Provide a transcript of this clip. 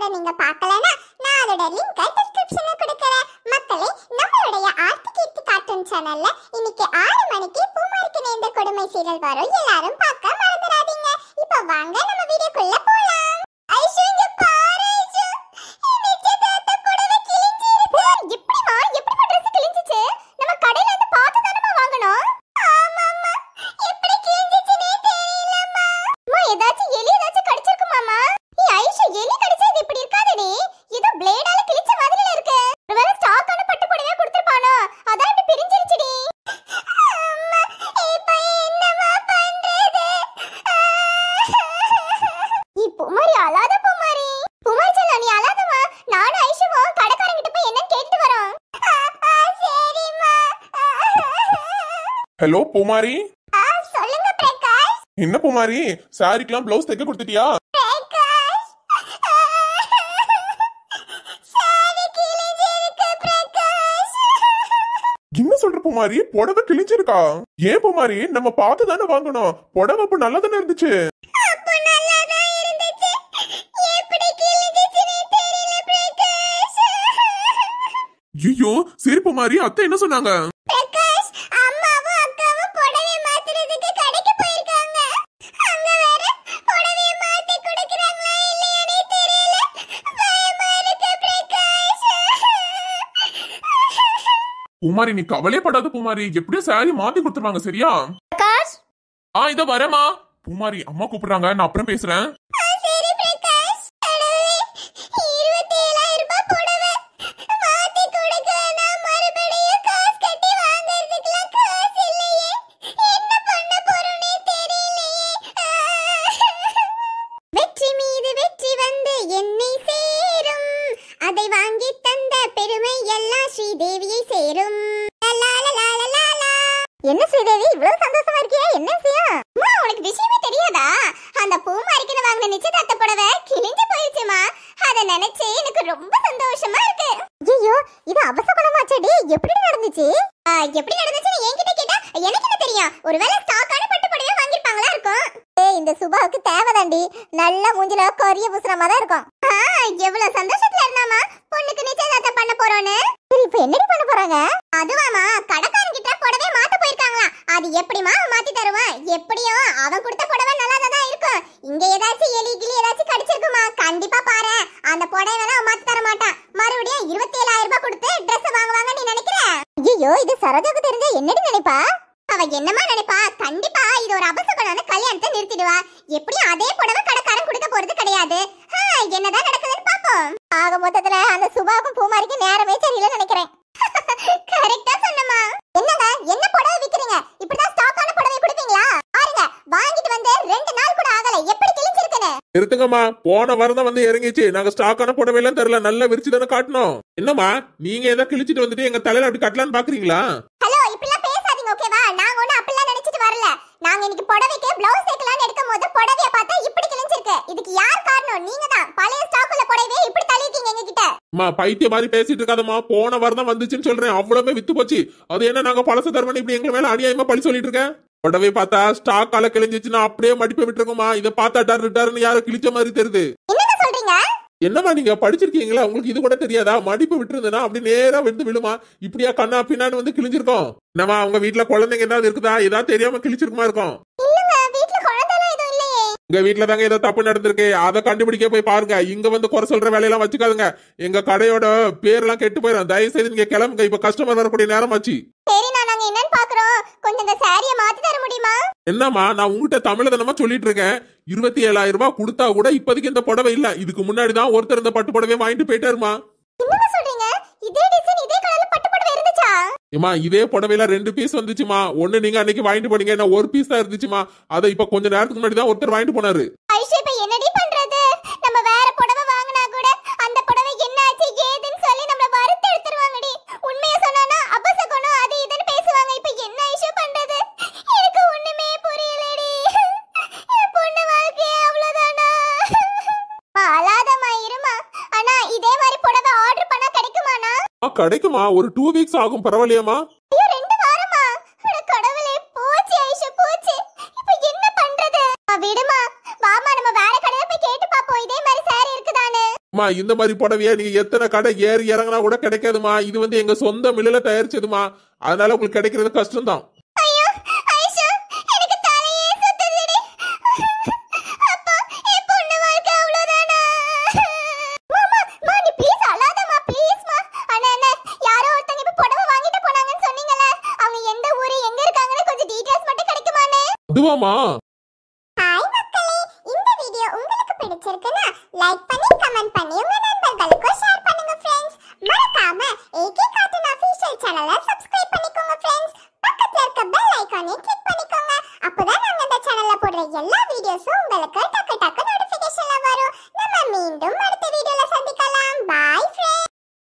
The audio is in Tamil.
எபிசோட நீங்க பார்க்கலனா நான் அதோட லிங்கை டிஸ்கிரிப்ஷன்ல கொடுக்கறேன் மக்களே நம்மளுடைய ஆர்த்தி கீர்த்தி கார்ட்டூன் சேனல்ல இன்னைக்கு ஆறு மணிக்கு பூமாரிக்கு நேர்ந்த கொடுமை சீரியல் வரும் எல்லாரும் பார்க்க மறந்துடாதீங்க இப்போ வாங்க நம்ம வீடியோக்குள்ள போலாம் ஐஷு இங்க பாரு ஐஷு என் நிச்சயதார்த்த புடவை கிழிஞ்சிருக்கு எப்படிமா எப்படி ட்ரெஸ் கிழிஞ்சிச்சு நம்ம கடையில இருந்து பார்த்து தானமா வாங்கணும் ஆமாம்மா எப்படி கிழிஞ்சிச்சுனே தெரியலம்மா அம்மா ஏதாச்சும் எலி ஏதாச்சும் கடிச்சிருக்குமாமா நீ ஐஷு எலி கடிச்சா இது இப்படி இருக்காதடி ஏதோ பிளேடால கிழிச்ச மாதிரில இருக்கு ஒருவேளை ஸ்டாக்கான பட்டு புடவையா கொடுத்திருப்பானோ அதான் இப்படி பிரிஞ்சிருச்சுடி அம்மா இப்போ என்னமா பண்றது நீ பூமாரி அழாத பூமாரி பூமாரி செல்லம் நீ அழாதம்மா நானும் ஐஷுவும் கடைக்காரங்கிட்ட போய் என்னன்னு கேட்டு வரோம் சரிம்மா ஹலோ பூமாரி ஆ, சொல்லுங்க பிரகாஷ் என்ன பூமாரி சாரிக்கெல்லாம் பிளவுஸ் தைக்க கொடுத்துட்டியா பிரகாஷ் சாரி கிழிஞ்சிருக்கு பிரகாஷ் என்ன சொல்ற பூமாரி புடவை கிழிஞ்சிருக்கா ஏன் பூமாரி நம்ம பார்த்து தானே வாங்கணும் புடவை அப்ப நல்லா தானே இருந்துச்சு அப்போ நல்லா தான் இருந்துச்சு எப்படி கிழிஞ்சிச்சுனே தெரியல பிரகாஷ் ஐயோ சரி பூமாரி அத்தை என்ன சொன்னாங்க பிரகாஷ் அம்மாவும் அக்காவும் புடவை மாத்துறதுக்கு கடைக்கு போயிருக்காங்க அங்க வேற புடவைய மாத்தி கொடுக்கறாங்களா இல்லையானே தெரியல பயமா இருக்கு பிரகாஷ் பூமாரி நீ கவலைப்படாத பூமாரி எப்படியும் சாரி மாத்தி கொடுத்துருவாங்க சரியா பிரகாஷ் ஆ இதோ வரேம்மா பூமாரி அம்மா கூப்பிடுறாங்க நான் அப்புறம் பேசுறேன் சரி பிரகாஷ் கடவுளே, 27,000 ரூபாய் புடவை. மாத்தி கொடுக்கலனா மறுபடியும் காசு கட்டி வாங்குறதுக்குலாம் காசு இல்லையே. என்ன பண்ண போறோனே தெரியலையே. வெற்றி மீது வெற்றி வந்து என்னை சேரும் அதை வாங்கி தந்த பெருமை எல்லாம் ஸ்ரீதேவியை சேரும் லா, லா, லா, லா, லா, லா. என்ன ஸ்ரீதேவி இவ்வளவு சந்தோஷமா இருக்கியா என்ன விஷயம் அம்மா உனக்கு விஷயமே தெரியாதா அந்த பூமாரிக்கு வாங்கின நிச்சயதார்த்த புடவை கிழிஞ்சு போயிடுச்சுமா அத நினைச்சு எனக்கு ரொம்ப சந்தோஷமா இருக்கு ஐயோ இது அபசகுணமாச்சடி எப்படி நடந்துச்சு எப்படி நடந்துச்சுன்னு என்கிட்ட கேட்டா எனக்கு என்ன தெரியும் ஒருவேளை ஸ்டாக்கான பட்டு புடவை வாங்கிருப்பாங்களா இருக்கும் ஏய் இந்த சுபாவுக்கு தேவைதாண்டி நல்ல மூஞ்சில கொரிய புசுற மாதிரி இருக்கும் எவ்வளவு சந்தோஷத்துல இருந்தாமா பொண்ணுக்கு நிச்சயதார்த்தம் பண்ண போறோன்னு சரி இப்போ என்னடி பண்ண போறாங்க அதுவாமா கடைக்காரன் கிட்ட புடவை மாத்த போயிருக்காங்களா அது எப்படிமா அவன் மாத்தி தருவான் எப்படியோ அவன் கொடுத்த புடவை நல்லா தான் இருக்கும் இங்க ஏதாச்சும் எலி கிளி ஏதாச்சும் கடிச்சிருக்குமா கண்டிப்பா பாரு அந்த புடவை அவன் மாத்தி தர மாட்டான் மறுபடியும் இருபத்தி ஏழாயிரம் ரூபாய் கொடுத்து ட்ரெஸ் வாங்குவாங்க நீ நினைக்கிற ஐயோ இது சரோஜாக்கு தெரிஞ்சா என்னடி நினைப்பா அவ என்னமா நினைப்பா கண்டிப்பா இது ஒரு அபசகுணான கல்யாணத்தை நிறுத்திடுவா எப்படியும் அதே புடவை கடைக்காரன் கொடுக்க போறது கிடையாது ஆ, என்னதான் நடக்குதுன்னு பாப்போம் ஆக மொத்தத்துல அந்த சுபாவுக்கும் பூமாரிக்கும் நேரமே சரியில்லை நினைக்கிறேன் கரெக்டா சொன்னமா என்னங்க என்ன புடவை விக்கிறீங்க இப்படிதான் ஸ்டாக்கான புடவை கொடுப்பீங்களா பாருங்க வாங்கிட்டு வந்து ரெண்டு நாள் கூட ஆகல எப்படி கிழிஞ்சிருக்குன்னு நிறுத்துங்கம்மா போன வாரம் தான் வந்து இறங்கிச்சு நாங்க ஸ்டாக்கான புடவை எல்லாம் தரல நல்லா விரிச்சு தானே காட்டணும் என்னம்மா நீங்க ஏதாவது கிழிச்சிட்டு வந்துட்டு எங்க தலையில அப்படி கட்டலான்னு பாக்குறீங்களா ஹலோ இப்படிலாம் பேசாதீங்க ஓகேவா நாங்க ஒண்ணு அப்படிலாம் நினைச்சிட்டு வரல நாங்க இன்னைக்கு புடவைக்கு பிளவுஸ் தைக்கலாம்னு எடுக்கும் போது புடவைய பார்த்தா இப்படி கிழிஞ்சிருக்கு இதுக்கு யார் காரணம் நீங்க தான் பழைய ஸ்டாக் உள்ள புடவையை இப்படி தள்ளிருக்கீங்க எங்க கிட்ட அம்மா பைத்திய மாதிரி பேசிட்டு இருக்காதம்மா போன வாரம் தான் வந்துச்சுன்னு சொல்றேன் அவ்வளவுமே வித்து போச்சு அது என்ன நாங்க பழச தருவன் இப்படி எங்க மேல அநியாயமா பழி சொல்லிட்டு இருக்கேன் புடவை பார்த்தா ஸ்டாக் கால கிழிஞ்சிச்சுன்னா அப்படியே மடிப்பை விட்டுருக்கோமா இதை பார்த்தா டர் டர்னு யாரும் கிழிச்ச மாதிரி தெரியுது என்னங்க சொல்றீங்க என்னம்மா நீங்க படிச்சிருக்கீங்களா உங்களுக்கு இது கூட தெரியாதா மடிப்பு விட்டுருந்ததுன்னா அப்படி நேரா விழுந்து விழுமா இப்படியா கண்ணா பின்னான்னு வந்து கிழிஞ்சிருக்கோம் என்னம்மா உங்க வீட்டுல குழந்தைங்க ஏதாவது இருக்குதா ஏதாவது தெரியாம கிழிச்சிருக்குமா இருக்கும் இல்லங்க வீட்ல குழந்தைலாம் எதுவும் இல்லையே உங்க வீட்டுல தாங்க ஏதோ தப்பு நடந்திருக்கு அதை கண்டுபிடிக்க போய் பாருங்க இங்க வந்து குறை சொல்ற வேலையெல்லாம் வச்சுக்காதுங்க எங்க கடையோட பேரெல்லாம் கெட்டு போயிடும் தயவு செய்து நீங்க கிளம்புங்க இப்ப கஸ்டமர் வரக்கூடிய நேரம் ஆச்சு சரி நான் நாங்க என்னன்னு பாக்குறோம் கொஞ்சம் இந்த சாரியை மாத்தி தர முடியுமா என்னம்மா நான் உங்ககிட்ட தமிழ தானமா சொல்லிட்டு இருக்கேன் இருபத்தி ஏழாயிரம் ரூபாய் கொடுத்தா கூட இப்போதைக்கு இந்த புடவை இல்ல இதுக்கு முன்னாடி தான் ஒருத்தர் இந்த பட்டு புடவையை வாங்கிட்டு போயிட்டாருமா என்னங்க சொல்றீங்க இதே டிசைன் இதே கலர்ல பட்டு புடவை இருந்துச்சா ஏமா இதே புடவையில ரெண்டு பீஸ் வந்துச்சுமா ஒண்ணு நீங்க அன்னைக்கு வாங்கிட்டு போனீங்க என்ன ஒரு பீஸ் தான் இருந்துச்சுமா அதை இப்ப கொஞ்ச நேரத்துக்கு முன்னாடி தான் ஒருத்தர் வாங்கிட்டு போனாரு ஐஷா இப்ப என்னடி பண்றது நம்ம வேற புடவை வாங்கினா கூட அந்த புடவை என்ன ஆச்சு ஏதுன்னு சொல்லி நம்மள வறுத்து எடுத்துருவாங்கடி உண்மையை சொன்னானா அபசகுணம் அது இதுன்னு பேசுவாங்க இப்ப என்ன ஐஷா பண்றது எனக்கு ஒண்ணுமே புரியலடி என் பொண்ணு வாழ்க்கையே அவ்வளவுதானா அழாதம்மா இருமா ஆனா இதே மாதிரி புடவை ஆர்டர் பண்ணா கிடைக்குமாண்ணா ஆ, கிடைக்குமா ஒரு டூ வீக்ஸ் ஆகும் பரவாயில்லையாமா ஐயோ ரெண்டு வாரமா அட கடவுளே போச்சு ஐஷா போச்சு இப்போ என்ன பண்றது அம்மா, விடுமா வாமா நம்ம வேற கடையில போய் கேட்டு பாப்போம் இதே மாதிரி சாரி இருக்குதானே மா இந்த மாதிரி புடவைய நீங்க எத்தனை கடை ஏறி இறங்கினா கூட கிடைக்காதுமா இது வந்து எங்க சொந்த மில்லுல தயாரிச்சதுமா அதனால உங்களுக்கு கிடைக்கிறது கஷ்டம்தான் ஐயோ ஐஷா எனக்கு தலையே சுத்துதுடி அப்பா என் பொண்ணு வாழ்க்கை அவ்வளவுதானா மாமா மா நீ ப்ளீஸ் அழாதம்மா ப்ளீஸ் மா அண்ணா அண்ணா யாரோ ஒருத்தங்க இப்ப புடவை வாங்கிட்டு போனாங்கன்னு சொன்னீங்கல்ல அவங்க எந்த ஊரு எங்க இருக்காங்கன்னு கொஞ்சம் டீடைல்ஸ் மட்டும் கிடைக்குமாண்ணே அதுவாமா ஹாய் மக்களே இந்த வீடியோ உங்களுக்கு பிடிச்சிருக்குன்னா லைக் பண்ணி கமெண்ட் பண்ணி உங்க நண்பர்களுக்கும் ஷேர் பண்ணுங்க ஃப்ரெண்ட்ஸ் மறக்காம ஏகே கார்ட்டூன் அஃபீஷியல் சேனலை சப்ஸ்கிரைப் பண்ணிக்கோங்க ஃப்ரெண்ட்ஸ் பக்கத்துல இருக்க பெல் ஐகானையும் கிளிக் பண்ணிக்கோங்க அப்பதான் நாங்க இந்த சேனல்ல போடுற எல்லா வீடியோஸும் உங்களுக்கு